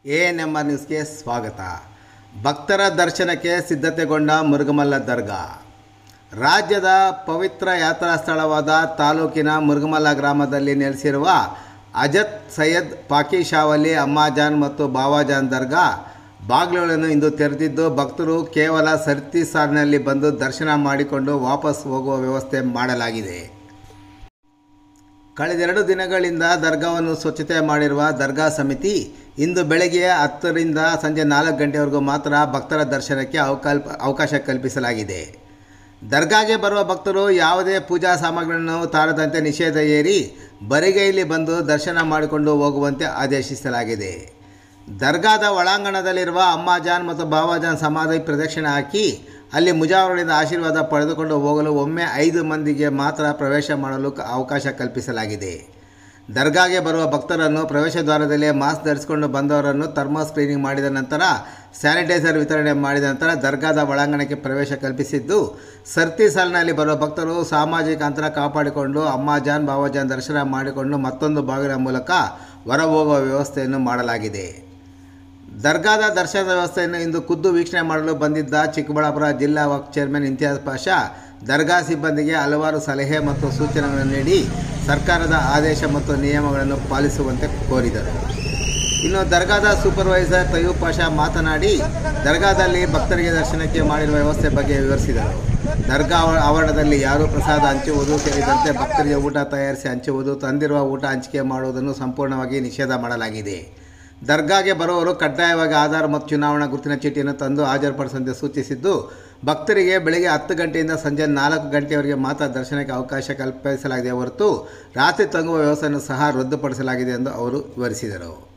A ನಮ್ಮ ನ್ಯೂಸ್ಗೆ ಸ್ವಾಗತ ಭಕ್ತರ ದರ್ಶನಕ್ಕೆ ಸಿದ್ಧತೆಗೊಂಡ ಮುರುಗಮಲ್ಲ ದರ್ಗಾ ರಾಜ್ಯದ ಪವಿತ್ರ ಯಾತ್ರಾ ಸ್ಥಳವಾದ ತಾಲೂಕಿನ ಮುರುಗಮಲ್ಲ ಗ್ರಾಮದಲ್ಲಿ ನೆಲೆಸಿರುವ ಅಜತ್ ಸೈಯದ್ ಪಾಕಿ ಶಾವಲಿ ಅಮ್ಮಾಜಾನ್ ಮತ್ತು ಬಾವಾಜಾನ್ ದರ್ಗಾ ಬಾಗಿಲುಗಳನ್ನು ಇಂದು ತೆರೆದಿದ್ದು ಭಕ್ತರು ಕೇವಲ ಸರ್ತಿ ಸಾಲಿನಲ್ಲಿ ಬಂದು ದರ್ಶನ ಮಾಡಿಕೊಂಡು ವಾಪಸ್ ಹೋಗುವ ವ್ಯವಸ್ಥೆ ಮಾಡಲಾಗಿದೆ ಕಳೆದೆರಡು ದಿನಗಳಿಂದ ದರ್ಗಾವನ್ನು ಸ್ವಚ್ಛತೆ ಮಾಡಿರುವ ದರ್ಗಾ ಸಮಿತಿ ಇಂದು ಬೆಳಗ್ಗೆ ಹತ್ತರಿಂದ ಸಂಜೆ ನಾಲ್ಕು ಗಂಟೆವರೆಗೂ ಮಾತ್ರ ಭಕ್ತರ ದರ್ಶನಕ್ಕೆ ಅವಕಲ್ಪ ಅವಕಾಶ ಕಲ್ಪಿಸಲಾಗಿದೆ ದರ್ಗಾಗೆ ಬರುವ ಭಕ್ತರು ಯಾವುದೇ ಪೂಜಾ ಸಾಮಗ್ರಿಗಳನ್ನು ತಾರದಂತೆ ನಿಷೇಧ ಏರಿ ಬರಿಗೈಲಿ ಬಂದು ದರ್ಶನ ಮಾಡಿಕೊಂಡು ಹೋಗುವಂತೆ ಆದೇಶಿಸಲಾಗಿದೆ ದರ್ಗಾದ ಒಳಾಂಗಣದಲ್ಲಿರುವ ಅಮ್ಮಾಜಾನ್ ಮತ್ತು ಬಾವಾಜಾನ್ ಸಮಾಧಿ ಪ್ರದಕ್ಷಿಣೆ ಹಾಕಿ ಅಲ್ಲಿ ಮುಜಾವರರಿಂದ ಆಶೀರ್ವಾದ ಪಡೆದುಕೊಂಡು ಹೋಗಲು ಒಮ್ಮೆ ಐದು ಮಂದಿಗೆ ಮಾತ್ರ ಪ್ರವೇಶ ಮಾಡಲು ಕ- ಅವಕಾಶ ಕಲ್ಪಿಸಲಾಗಿದೆ ದರ್ಗಾಗೆ ಬರುವ ಭಕ್ತರನ್ನು ಪ್ರವೇಶ ದ್ವಾರದಲ್ಲಿ ಮಾಸ್ಕ್ ಧರಿಸಿಕೊಂಡು ಬಂದವರನ್ನು ಥರ್ಮೋ ಸ್ಕ್ರೀನಿಂಗ್ ಮಾಡಿದ ನಂತರ ಸ್ಯಾನಿಟೈಸರ್ ವಿತರಣೆ ಮಾಡಿದ ನಂತರ ದರ್ಗಾದ ಒಳಾಂಗಣಕ್ಕೆ ಪ್ರವೇಶ ಕಲ್ಪಿಸಿದ್ದು ಸರ್ತಿ ಸಾಲಿನಲ್ಲಿ ಬರುವ ಭಕ್ತರು ಸಾಮಾಜಿಕ ಅಂತರ ಕಾಪಾಡಿಕೊಂಡು ಅಮ್ಮಾಜಾನ್ ಬಾವಾಜಾನ್ ದರ್ಶನ ಮಾಡಿಕೊಂಡು ಮತ್ತೊಂದು ಬಾಗಿಲ ಮೂಲಕ ಹೊರ ಹೋಗುವ ವ್ಯವಸ್ಥೆಯನ್ನು ಮಾಡಲಾಗಿದೆ ದರ್ಗಾದ ದರ್ಶನದ ವ್ಯವಸ್ಥೆಯನ್ನು ಇಂದು ಖುದ್ದು ವೀಕ್ಷಣೆ ಮಾಡಲು ಬಂದಿದ್ದ ಚಿಕ್ಕಬಳ್ಳಾಪುರ ಜಿಲ್ಲಾ ವಕ್ಫ್ ಚೇರ್ಮನ್ ಇಂತಿಯಾಜ್ ಪಾಷಾ ದರ್ಗಾ ಸಿಬ್ಬಂದಿಗೆ ಹಲವಾರು ಸಲಹೆ ಮತ್ತು ಸೂಚನೆಗಳನ್ನು ನೀಡಿ ಸರ್ಕಾರದ ಆದೇಶ ಮತ್ತು ನಿಯಮಗಳನ್ನು ಪಾಲಿಸುವಂತೆ ಕೋರಿದರು ಇನ್ನು ದರ್ಗಾದ ಸೂಪರ್ವೈಸರ್ ತಯೂಬ್ ಪಾಷಾ ಮಾತನಾಡಿ ದರ್ಗಾದಲ್ಲಿ ಭಕ್ತರಿಗೆ ದರ್ಶನಕ್ಕೆ ಮಾಡಿರುವ ವ್ಯವಸ್ಥೆ ಬಗ್ಗೆ ವಿವರಿಸಿದರು ದರ್ಗಾ ಆವ- ಆವರಣದಲ್ಲಿ ಯಾರೂ ಪ್ರಸಾದ ಹಂಚುವುದು ಸೇರಿದಂತೆ ಭಕ್ತರಿಗೆ ಊಟ ತಯಾರಿಸಿ ಹಂಚುವುದು ತಂದಿರುವ ಊಟ ಹಂಚಿಕೆ ಮಾಡುವುದನ್ನು ಸಂಪೂರ್ಣವಾಗಿ ನಿಷೇಧ ಮಾಡಲಾಗಿದೆ ದರ್ಗಾಗೆ ಬರುವವರು ಕಡ್ಡಾಯವಾಗಿ ಆಧಾರ್ ಮತ್ತು ಚುನಾವಣಾ ಗುರುತಿನ ಚೀಟಿಯನ್ನು ತಂದು ಹಾಜರುಪಡಿಸುವಂತೆ ಸೂಚಿಸಿದ್ದು ಭಕ್ತರಿಗೆ ಬೆಳಗ್ಗೆ ಹತ್ತು ಗಂಟೆಯಿಂದ ಸಂಜೆ ನಾಲ್ಕು ಗಂಟೆಯವರೆಗೆ ಮಾತ್ರ ದರ್ಶನಕ್ಕೆ ಅವಕಾಶ ಕಲ್ಪಿಸಲಾಗಿದೆ ಹೊರತು ರಾತ್ರಿ ತಂಗುವ ವ್ಯವಸ್ಥೆಯನ್ನು ಸಹ ರದ್ದುಪಡಿಸಲಾಗಿದೆ ಎಂದು ಅವರು ವಿವರಿಸಿದರು